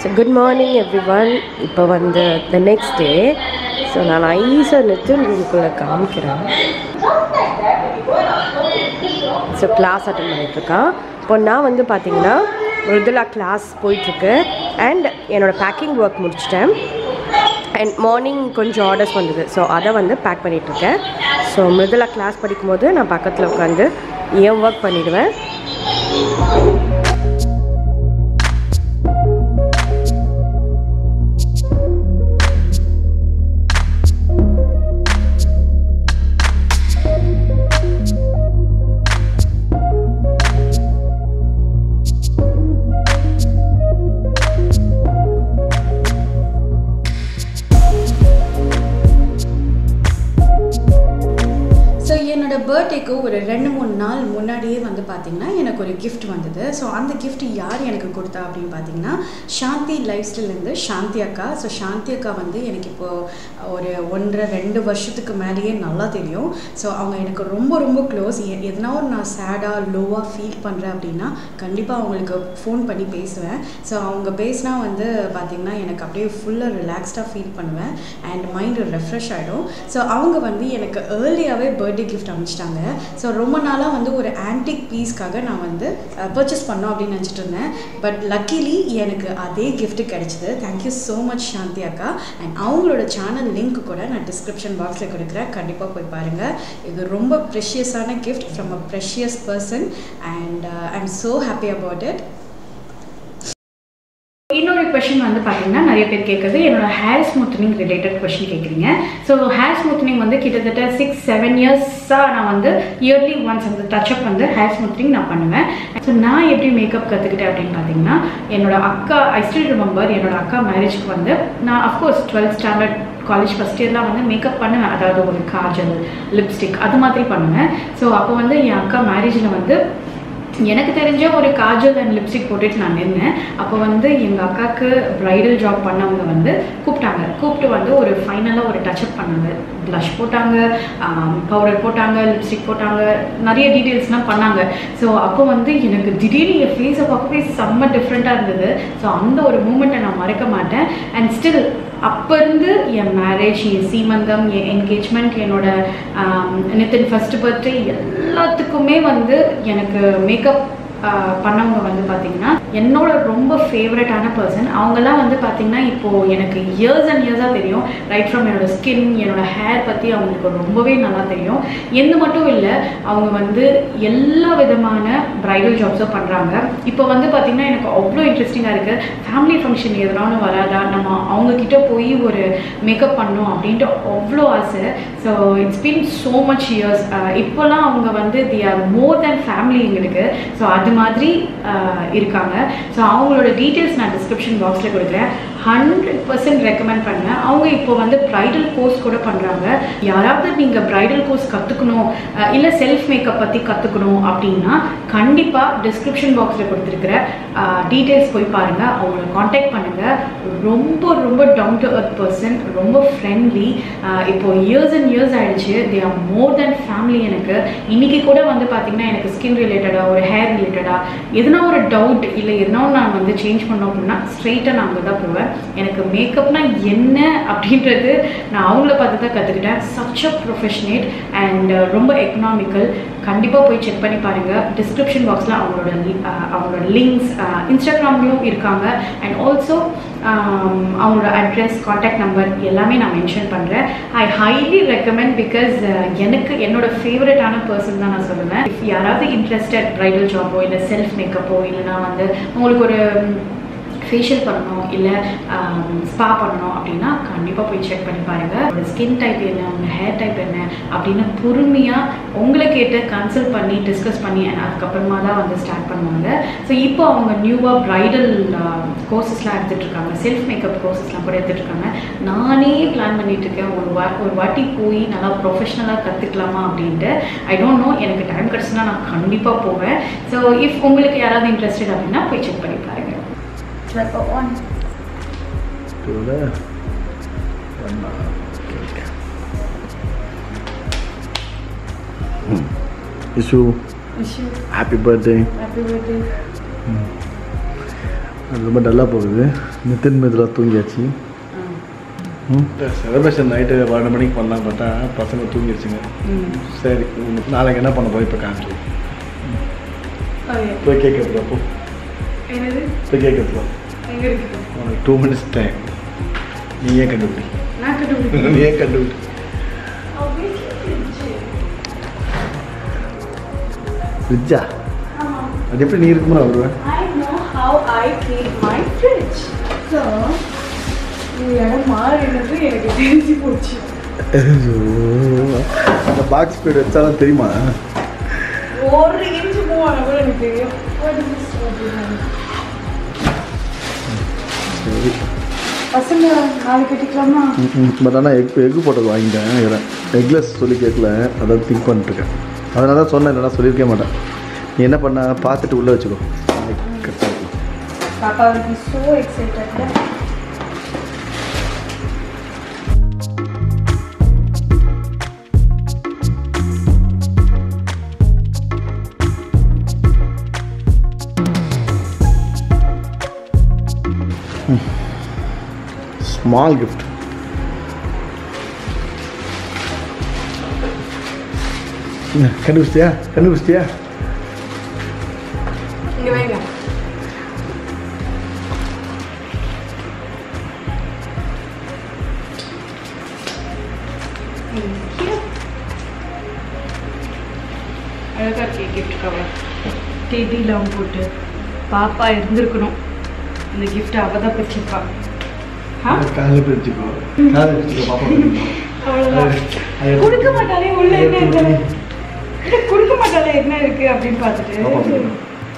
So good morning everyone இப்போ வந்து the next day so நான் ஐஸாக நிறுத்தி உங்களுக்குள்ள காமிக்கிறேன் ஸோ கிளாஸ் அட்டன் பண்ணிகிட்ருக்கான் இப்போ நான் வந்து பார்த்தீங்கன்னா மிருதுலா கிளாஸ் போயிட்டுருக்கு அண்ட் என்னோடய பேக்கிங் ஒர்க் முடிச்சிட்டேன் அண்ட் மார்னிங் கொஞ்சம் ஆர்டர்ஸ் வந்தது ஸோ அதை வந்து பேக் பண்ணிகிட்ருக்கேன் ஸோ மிருதுலா கிளாஸ் படிக்கும்போது நான் பக்கத்தில் உட்காந்து என் ஒர்க் பண்ணிவிடுவேன் ஸோ என்னோட பர்த்டேக்கு ஒரு ரெண்டு மூணு நாள் முன்னாடியே வந்து பார்த்தீங்கன்னா எனக்கு ஒரு gift வந்தது ஸோ அந்த gift யார் எனக்கு கொடுத்தா அப்படின்னு பார்த்தீங்கன்னா சாந்தி லைஃப் ஸ்டைல்லேருந்து சாந்தி அக்கா ஸோ சாந்தி அக்கா வந்து எனக்கு இப்போது ஒரு ஒன்றரை ரெண்டு வருஷத்துக்கு மேலேயே நல்லா தெரியும் ஸோ அவங்க எனக்கு ரொம்ப ரொம்ப க்ளோஸ் எதனா ஒரு நான் சேடாக லோவாக ஃபீல் பண்ணுறேன் அப்படின்னா கண்டிப்பாக அவங்களுக்கு ஃபோன் பண்ணி பேசுவேன் ஸோ அவங்க பேசினா வந்து பார்த்திங்கன்னா எனக்கு அப்படியே ஃபுல்லாக ரிலாக்ஸ்டாக ஃபீல் பண்ணுவேன் அண்ட் மைண்டு ரெஃப்ரெஷ் ஆகிடும் ஸோ அவங்க வந்து எனக்கு ஏர்லியாகவே பர்த்டே கிஃப்ட் அனுப்பிச்சிட்டாங்க ஸோ ரொம்ப நாளாக வந்து ஒரு ஆன்டிக் பீஸ்க்காக நான் வந்து பர்ச்சேஸ் பண்ணோம் அப்படின்னு நினச்சிட்டு இருந்தேன் பட் லக்கிலி எனக்கு அதே gift கிடைச்சிது தேங்க்யூ ஸோ மச் சாந்தி அக்கா அண்ட் அவங்களோட சேனல் லிங்க் கூட நான் டிஸ்கிரிப்ஷன் பாக்ஸில் கொடுக்குறேன் கண்டிப்பாக போய் பாருங்கள் இது ரொம்ப ப்ரெஷியஸான gift from a precious person and I am so happy about it இன்னொரு கொஷின் வந்து பார்த்தீங்கன்னா நிறைய பேர் கேட்குறது என்னோட ஹேர் ஸ்மூத்தனிங் ரிலேட்டட் கொஷின் கேட்குறீங்க ஸோ ஹேர் ஸ்மூத்தனிங் வந்து கிட்டத்தட்ட சிக்ஸ் செவன் இயர்ஸாக நான் வந்து இயர்லி ஒன்ஸ் அந்த டச்சப் வந்து ஹேர் ஸ்மூத்தனிங் நான் பண்ணுவேன் ஸோ நான் எப்படி மேக்கப் கற்றுக்கிட்டேன் அப்படின்னு பார்த்தீங்கன்னா என்னோட அக்கா ஐ ஸ்டில் ரிமெம்பர் என்னோட அக்கா மேரேஜ்க்கு வந்து நான் of course twelfth standard college first இயர்லாம் வந்து மேக்கப் பண்ணுவேன் அதாவது ஒரு காஜல் லிப்ஸ்டிக் அது மாதிரி பண்ணுவேன் ஸோ அப்போ வந்து என் அக்கா மேரேஜில் வந்து எனக்கு தெரிஞ்ச ஒரு காஜல் அண்ட் லிப்ஸ்டிக் போட்டுட்டு நான் நின்னேன் அப்போ வந்து எங்கள் அக்காவுக்கு ப்ரைடல் ஜாப் பண்ணவங்க வந்து கூப்பிட்டாங்க கூப்பிட்டு வந்து ஒரு ஃபைனலாக ஒரு டச்சப் பண்ணாங்க ப்ளஷ் போட்டாங்க பவுடர் போட்டாங்க லிப்ஸ்டிக் போட்டாங்க நிறைய டீட்டெயில்ஸ்லாம் பண்ணாங்க ஸோ அப்போ வந்து எனக்கு திடீர்னு என் ஃபேஸை பார்க்கவே செம்ம டிஃப்ரெண்ட்டாக இருந்தது ஸோ அந்த ஒரு மூமெண்ட்டை நான் மறக்க மாட்டேன் அண்ட் ஸ்டில் அப்போ இருந்து என் மேரேஜ் என் சீமந்தம் என் என்கேஜ்மெண்ட் என்னோட ஆம், நித்தின் ஃபர்ஸ்ட் பர்த்டே எல்லாத்துக்குமே வந்து எனக்கு மேக்கப் பண்ணவங்க வந்து பார்த்தீங்கன்னா என்னோட ரொம்ப ஃபேவரட்டான பர்சன் அவங்கெல்லாம் வந்து பார்த்தீங்கன்னா இப்போது எனக்கு இயர்ஸ் அண்ட் இயர்ஸாக தெரியும் ரைட் ஃப்ரம் என்னோட ஸ்கின் என்னோட ஹேர் பற்றி அவங்களுக்கு ரொம்பவே நல்லா தெரியும் எந்த மட்டும் இல்லை அவங்க வந்து எல்லா விதமான ப்ரைடல் ஜாப்ஸும் பண்ணுறாங்க இப்போ வந்து பார்த்தீங்கன்னா எனக்கு அவ்வளோ இன்ட்ரெஸ்டிங்காக இருக்குது ஃபேமிலி ஃபங்க்ஷன் எதனாலும் வராதா நம்ம அவங்கக்கிட்ட போய் ஒரு மேக்கப் பண்ணோம் அப்படின்ட்டு அவ்வளோ ஆசை so it's been so much years இப்போல்லாம் அவங்க வந்து they are more than family எங்களுக்கு ஸோ அது மாதிரி ஆஹ், இருக்காங்க ஸோ அவங்களோட டீட்டெயில்ஸ் நான் டிஸ்கிரிப்ஷன் பாக்ஸில் கொடுக்குறேன் ஹண்ட்ரட் பர்சன்ட் ரெக்கமெண்ட் பண்ணேன் அவங்க இப்போ வந்து ப்ரைடல் கோர்ஸ் கூட பண்ணுறாங்க யாராவது நீங்கள் ப்ரைடல் கோர்ஸ் கற்றுக்கணும் இல்லை செல்ஃப் மேக்கப் பற்றி கற்றுக்கணும் அப்படின்னா கண்டிப்பாக டிஸ்கிரிப்ஷன் பாக்ஸில் கொடுத்துருக்கிற டீட்டெயில்ஸ் போய் பாருங்கள் அவங்கள காண்டாக்ட் பண்ணுங்கள் ரொம்ப ரொம்ப டவுன் டு அர்த் பர்சன் ரொம்ப ஃப்ரெண்ட்லி இப்போ இயர்ஸ் அண்ட் இயர்ஸ் ஆயிடுச்சு they R more then family எனக்கு இன்னைக்கு கூட வந்து பார்த்தீங்கன்னா எனக்கு ஸ்கின் ரிலேட்டடாக ஒரு ஹேர் ரிலேட்டடாக எதனா ஒரு டவுட் இல்லை எதனா ஒண்ணு நான் வந்து சேஞ்ச் பண்ணோம் அப்படின்னா ஸ்ட்ரெயிட்டாக நான் அங்கே தான் போவேன் எனக்கு மேக்கப்னா என்ன அப்படின்றது நான் அவங்கள பார்த்து தான் கற்றுக்கிட்டேன் சச் அ ப்ரொஃபஷனேட் அண்ட் ரொம்ப எக்கனாமிக்கல் கண்டிப்பாக போய் செக் பண்ணி பாருங்கள் டிஸ்கிரிப்ஷன் பாக்ஸில் அவங்களோட li- அஹ் அவங்களோட லிங்க்ஸ் இன்ஸ்டாகிராம்லேயும் இருக்காங்க அண்ட் ஆல்சோ அவங்களோட அட்ரஸ் காண்டாக்ட் நம்பர் எல்லாமே நான் மென்ஷன் பண்ணுறேன் ஐ ஹைலி ரெக்கமெண்ட் பிகாஸ் எனக்கு என்னோட ஃபேவரட்டான பர்சன் தான் நான் சொல்லுவேன் இஃப் யாராவது இன்ட்ரெஸ்டட் ப்ரைடல் ஜாப்போ இல்லை செல்ஃப் மேக்கப்போ இல்லைனா வந்து உங்களுக்கு ஒரு ஃபேஷியல் பண்ணணும் இல்லை ஸ்பா பண்ணணும் அப்படின்னா கண்டிப்பாக போய் செக் பண்ணி பாருங்கள் உங்களோட ஸ்கின் டைப் என்ன உங்கள் ஹேர் டைப் என்ன அப்படின்னு பொறுமையாக உங்களை கேட்டு கன்சல்ட் பண்ணி டிஸ்கஸ் பண்ணி and அதுக்கப்புறமா தான் வந்து ஸ்டார்ட் பண்ணுவாங்க ஸோ இப்போ அவங்க நியூவாக ப்ரைடல் கோர்சஸ்லாம் எடுத்துகிட்டு இருக்காங்க செல்ஃப் மேக்கப் கோர்சஸ்லாம் கூட எடுத்துகிட்டு இருக்காங்க நானே பிளான் பண்ணிட்டு இருக்கேன் ஒரு வா ஒரு வாட்டி போய் நல்லா ப்ரொஃபஷ்னலாக கற்றுக்கலாமா அப்படின்ட்டு ஐ டோன்ட் நோ எனக்கு டைம் கிடச்சுன்னா நான் கண்டிப்பாக போவேன் ஸோ இஃப் உங்களுக்கு யாராவது இன்ட்ரெஸ்டட் அப்படின்னா போய் செக் பண்ணி பாருங்க one Dua Warna cake. Hmm. Isu, happy birthday. Happy birthday ரொம்ப டல்லாக போகுது நிதின் மித்ரா தூங்கியாச்சு ம் செலிப்ரேஷன் நைட்டு பன்னெண்டு மணிக்கு பண்ணலாம் பார்த்தா பசங்க தூங்கிடுச்சுங்க சரி உம், நாளைக்கு என்ன பண்ண போய் இப்போ காமிச்சு போய் கேக் எடுத்துருவா போ என்னது போய் கேக் எடுத்துருவா எங்க இருக்கு உனக்கு டூ மினிட்ஸ் டைம் நீ ஏன் கண்டுபிடி நான் கண்டுபிடிக்கிறேன் நீ ஏன் கண்டுபிடி ஃப்ரிட்ஜா அது எப்படி நீ இருக்குமா வருவேன் I know how I clean my fridge. So, இந்த இடம் மாறினது எனக்கு தெரிஞ்சு போச்சு அந்த பாக்ஸ் ஸ்பீடு வச்சாலும் தெரியுமா ஒரு இன்ச் மூவ் ஆன கூட எனக்கு தெரியும் What is this? அப்படின்னு. சரி பசங்க நாளைக்கு கட்டிக்கலாமா பட் ஆனால் எக் எக் போட்டது வாங்கிட்டேன் எக்லெஸ் சொல்லி கேட்கல அதான் திங்க் பண்ணிட்டுருக்கேன் அதனால தான் சொன்னேன் இல்லைனா சொல்லியிருக்கே மாட்டேன் நீ என்ன பண்ண பார்த்துட்டு உள்ளே வச்சுக்கோ கரெக்டாக இருக்கும் பாப்பா will be so excited small gift கண்டுபிடிச்சியா கண்டுபிடிச்சியா இங்க வைங்க அழகா இருக்கே கிஃப்ட் கவர் டெடிலாம் போட்டு பாப்பா இருந்திருக்கணும் இந்த கிஃப்ட் அவ தான் பிடிச்சிருப்பா ஆ காலையில் பிரிச்சுக்கோ காலையில் பிரிச்சுக்கோ பாப்பா அவ்வளோதான் கொடுக்க மாட்டாளே உள்ள என்ன இருக்கு இல்ல, கொடுக்க மாட்டாளே என்ன இருக்கு அப்படின்னு பாப்பா பார்த்துட்டு பிடிக்கணும்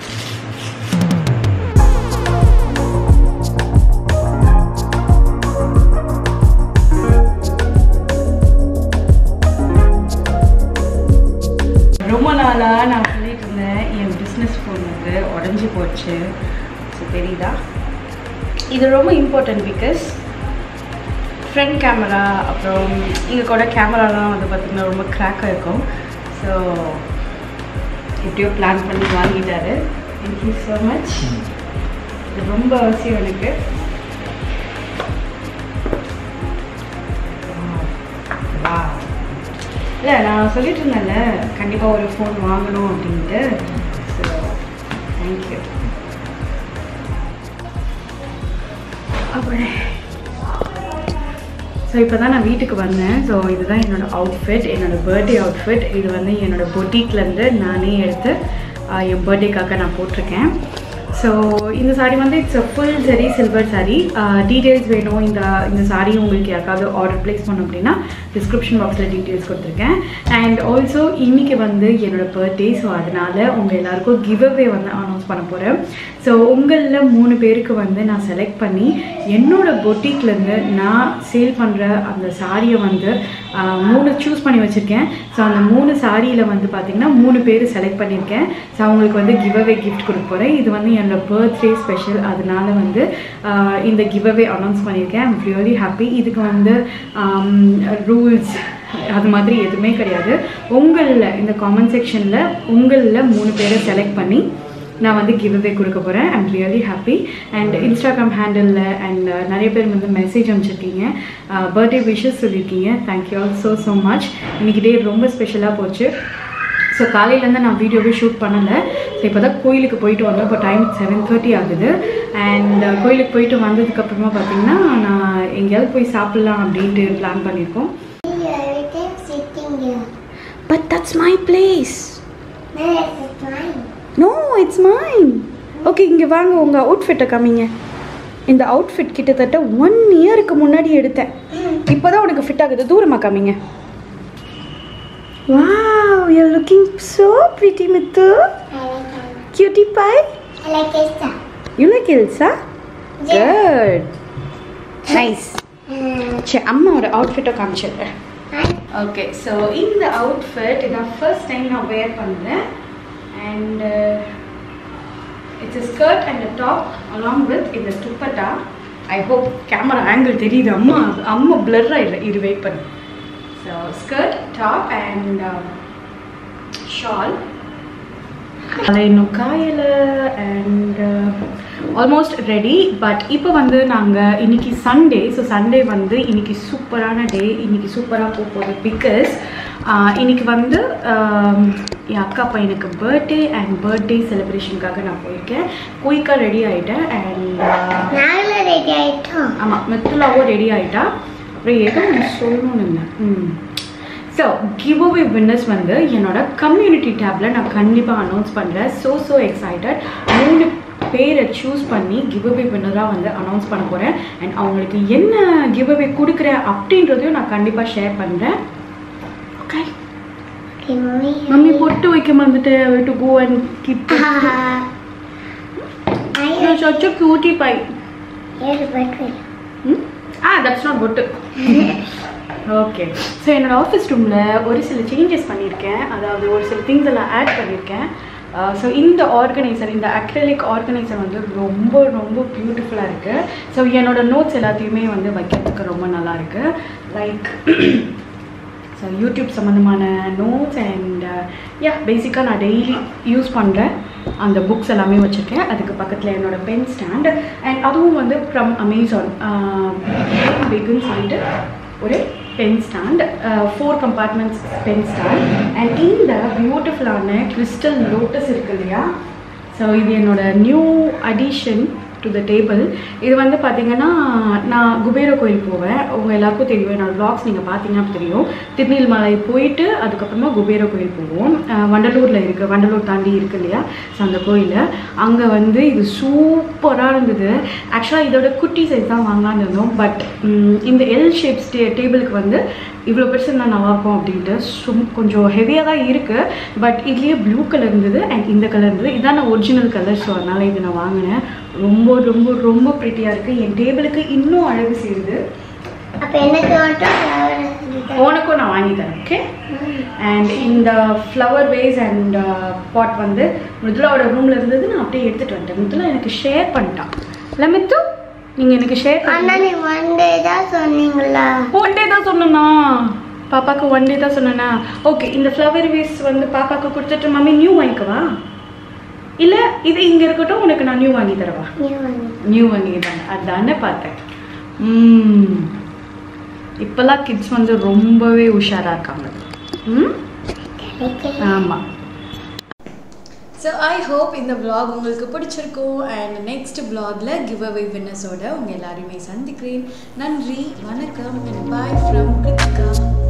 ரொம்ப நாளாக நான் சொல்லிட்டு இருந்தேன் என் பிஸ்னஸ் ஃபோன் வந்து உடஞ்சி போச்சு ஸோ தெரியுதா இது ரொம்ப இம்பார்ட்டன்ட் பிகாஸ் ஃப்ரண்ட் கேமரா அப்புறம் இங்கே கூட கேமராலாம் வந்து பார்த்திங்கன்னா ரொம்ப கிராக்காக இருக்கும் ஸோ எப்படியோ பிளான் பண்ணி வாங்கிட்டாரு தேங்க்யூ ஸோ மச் இது ரொம்ப அவசியம் எனக்கு வா இல்லை நான் சொல்லிட்டு இருந்தேன்ல கண்டிப்பாக ஒரு ஃபோன் வாங்கணும் அப்படின்ட்டு ஸோ தேங்க்யூ அப்படியே ஸோ இப்போ தான் நான் வீட்டுக்கு வந்தேன் ஸோ இதுதான் என்னோட அவுட்ஃபிட் என்னோட பர்த்டே அவுட்ஃபிட் இது வந்து என்னோட பொட்டிக்லேருந்து நானே எடுத்து ஆஹ், என் பர்த்டேக்காக நான் போட்டிருக்கேன் ஸோ இந்த saree வந்து it's full zari silver saree details வேணும் இந்த இந்த saree உங்களுக்கு யாருக்காவது ஆர்டர் ப்ளேஸ் பண்ணணும் அப்படின்னா டிஸ்கிரிப்ஷன் பாக்ஸில் டீட்டெயில்ஸ் கொடுத்துருக்கேன் அண்ட் ஆல்சோ இன்றைக்கி வந்து என்னோட பர்த்டே ஸோ அதனால் உங்கள் எல்லாருக்கும் கிவ் அவே வந்து அனௌன்ஸ் பண்ண போகிறேன் ஸோ உங்களில் மூணு பேருக்கு வந்து நான் செலக்ட் பண்ணி என்னோட பொட்டிக்லேருந்து நான் சேல் பண்ணுற அந்த சாரியை வந்து ஆஹ், மூணு சூஸ் பண்ணி வச்சுருக்கேன் ஸோ அந்த மூணு சாரியில் வந்து பார்த்திங்கன்னா மூணு பேர் செலக்ட் பண்ணியிருக்கேன் ஸோ அவங்களுக்கு வந்து கிவ் அவே கிஃப்ட் கொடுக்க போகிறேன் இது வந்து என்னோட பர்த்டே ஸ்பெஷல் அதனால வந்து ஆஹ், இந்த கிவ் அவே அனௌன்ஸ் பண்ணியிருக்கேன் ஐம் ரியலி ஹாப்பி இதுக்கு வந்து ரூல்ஸ் அது மாதிரி எதுவுமே கிடையாது உங்களில் இந்த காமெண்ட் செக்ஷனில் உங்களில் மூணு பேரை செலக்ட் பண்ணி நான் வந்து கிவ் அவே கொடுக்க போகிறேன் I'm really happy and Instagram ஹேண்டலில் அண்ட் நிறைய பேர் வந்து மெசேஜ் அனுப்பிச்சிருக்கீங்க பர்த்டே விஷஸ் சொல்லியிருக்கீங்க thank you all so so much இன்னைக்கு டே ரொம்ப ஸ்பெஷலாக போச்சு ஸோ காலையிலேருந்து நான் வீடியோவே ஷூட் பண்ணலை ஸோ இப்போ தான் கோயிலுக்கு போயிட்டு வந்தோம் இப்போ டைம் செவன் தேர்ட்டி ஆகுது அண்ட் கோயிலுக்கு போயிட்டு வந்ததுக்கப்புறமா பார்த்தீங்கன்னா நான் எங்கேயாவது போய் சாப்பிட்லாம் அப்படின்ட்டு பிளான் பண்ணியிருக்கோம் Everything sitting here. But that's my place No, it's mine. No it's mine okay இங்கே வாங்க உங்கள் அவுட்ஃபிட்டை காமிங்க இந்த அவுட்ஃபிட் கிட்டத்தட்ட ஒன் இயருக்கு முன்னாடி எடுத்தேன் இப்போ தான் உனக்கு ஃபிட் ஆகுது தூரமாக காமிங்க wow you looking so pretty Mithu I like it. Cutie pie I like it. sir. You like இல்ஸா குட் நைஸ் சரி அம்மாவோட அவுட்ஃபிட்டை காமிச்சிடுறேன் I ஓகே ஸோ இந்த அவுட்ஃபிட் இதான் ஃபர்ஸ்ட் டைம் நான் வேர் பண்ணுறேன் and it's skirt and top along with இந்த dupatta I hope camera angle தெரியுது அம்மா அம்மா பிளர்ரா இல்லை இது வெயிட் பண்ணு so skirt top and shawl அதில் இன்னும் காயலை அண்ட் ஆல்மோஸ்ட் ரெடி பட் இப்போ வந்து நாங்கள் இன்னைக்கு சண்டே ஸோ சண்டே வந்து இன்னைக்கு சூப்பரான டே இன்னைக்கு சூப்பராக போக போகுது பிகாஸ் இன்னைக்கு வந்து ஆம், என் அக்கா பையனுக்கு பர்த்டே அண்ட் பர்த்டே செலிப்ரேஷனுக்காக நான் போயிருக்கேன் குயிக்காக ரெடி ஆகிட்டேன் அண்ட் நாங்களும் ரெடி ஆயிட்டோம் ஆமாம் மித்துலாவும் ரெடி ஆகிட்டா அப்புறம் ஏதோ ஒன்று சொல்லணும்னு இருந்தேன் ம் ஸோ கிவ் அவே வின்னர்ஸ் வந்து என்னோட கம்யூனிட்டி டேப்பில் நான் கண்டிப்பாக அனௌன்ஸ் பண்ணுறேன் ஸோ ஸோ எக்ஸைட்டட் மூணு பேரை சூஸ் பண்ணி கிவ் அவே வின்னராக வந்து அனௌன்ஸ் பண்ண போகிறேன் அண்ட் அவங்களுக்கு என்ன கிவ் அவே கொடுக்குறேன் அப்படின்றதையும் நான் கண்டிப்பாக ஷேர் பண்ணுறேன் ஓகே Okay, mommy. மம்மி பொட்டு வைக்க மறந்துட்டு to go and keep I சச்சு cutie pie hear the bird. Ah that's not பொட்டு ஓகே ஸோ என்னோட ஆஃபீஸ் ரூமில் ஒரு சில சேஞ்சஸ் பண்ணியிருக்கேன் அதாவது ஒரு சில திங்ஸ் எல்லாம் ஆட் பண்ணியிருக்கேன் ஸோ இந்த ஆர்கனைசர் இந்த அக்ரலிக் ஆர்கனைசர் வந்து ரொம்ப ரொம்ப பியூட்டிஃபுல்லாக இருக்குது ஸோ என்னோட நோட்ஸ் எல்லாத்தையுமே வந்து வைக்கிறதுக்கு ரொம்ப நல்லா இருக்கு லைக் ஸோ யூடியூப் சம்மந்தமான நோட்ஸ் அண்ட் யா பேசிக்காக நான் டெய்லி யூஸ் பண்ணுறேன் அந்த புக்ஸ் எல்லாமே வச்சுருக்கேன் அதுக்கு பக்கத்தில் என்னோட பென் ஸ்டாண்ட் அண்ட் அதுவும் வந்து ஃப்ரம் அமேசான் பிகுன்னு சொல்லிட்டு ஒரு pen stand four compartments pen stand and இந்த பியூட்டிஃபுல்லான கிறிஸ்டல் லோட்டஸ் இருக்கு இல்லையா ஸோ இது என்னோட new addition to the table இது வந்து பார்த்தீங்கன்னா நான் குபேர கோயில் போவேன் உங்கள் எல்லாருக்கும் தெரியும் என்னோட vlogs நீங்கள் பார்த்தீங்கன்னா தெரியும் திருநெல்மலை போயிட்டு அதுக்கப்புறமா குபேர கோயில் போவோம் அஹ் வண்டலூரில் இருக்குது வண்டலூர் தாண்டி இருக்கு இல்லையா ஸோ அந்த கோயில் அங்கே வந்து இது சூப்பராக இருந்தது ஆக்சுவலாக இதோட குட்டி சைஸ் தான் வாங்கலாம்னு இருந்தோம் பட் இந்த எல் ஷேப்ஸ் டே டேபிளுக்கு வந்து இவ்வளோ பெருசு இருந்தால் நல்லாயிருக்கும் அப்படின்ட்டு சும் கொஞ்சம் ஹெவியாக தான் இருக்குது பட் இதுலேயே ப்ளூ கலர் இருந்தது அண்ட் இந்த கலர் இருந்தது இதான் நான் ஒரிஜினல் கலர் ஸோ அதனால் இது நான் வாங்கினேன் ரொம்ப ரொம்ப ரொம்ப ப்ரிட்டியாக இருக்குது என் டேபிளுக்கு இன்னும் அழகு சேருது அப்ப எனக்கு மட்டும் flower இருக்கு. உனக்கும் நான் வாங்கி தரேன் ஓகே அண்ட் இந்த ஃப்ளவர் வேஸ் அண்ட் பாட் வந்து மிதுலாவோட ரூமில் இருந்தது நான் அப்படியே எடுத்துகிட்டு வந்துட்டேன் மிதுலா எனக்கு ஷேர் பண்ணிட்டான் இல்லை மித்து நீங்கள் எனக்கு ஷேர் ஆனா பண்ணி நீ ஒன் டே தான் சொன்னீங்களா ஒன் டே தான் சொன்னேனா பாப்பாக்கு ஒன் டே தான் சொன்னேனா ஓகே இந்த ஃப்ளவர் வேஸ் வந்து பாப்பாக்கு கொடுத்துட்டு மம்மி நியூ வாங்கிக்கவா இல்லை இது இங்கே இருக்கட்டும் உனக்கு நான் நியூ வாங்கி தரவா நீ வந்து நியூ வாங்கி தானே அதானே பார்த்தேன் ம் இப்போல்லாம் கிட்ஸ் வந்து ரொம்பவே உஷாராக இருக்காங்க ம் கிடைக்கல ஆமாம் ஸோ ஐ ஹோப் இந்த vlog உங்களுக்கு பிடிச்சிருக்கும் அண்ட் நெக்ஸ்ட் vlogல கிவ் அவே வின்னர்ஸோட உங்கள் எல்லாரையுமே சந்திக்கிறேன் நன்றி வணக்கம் அண்ட் பாய் ஃப்ரம் கிருத்திகா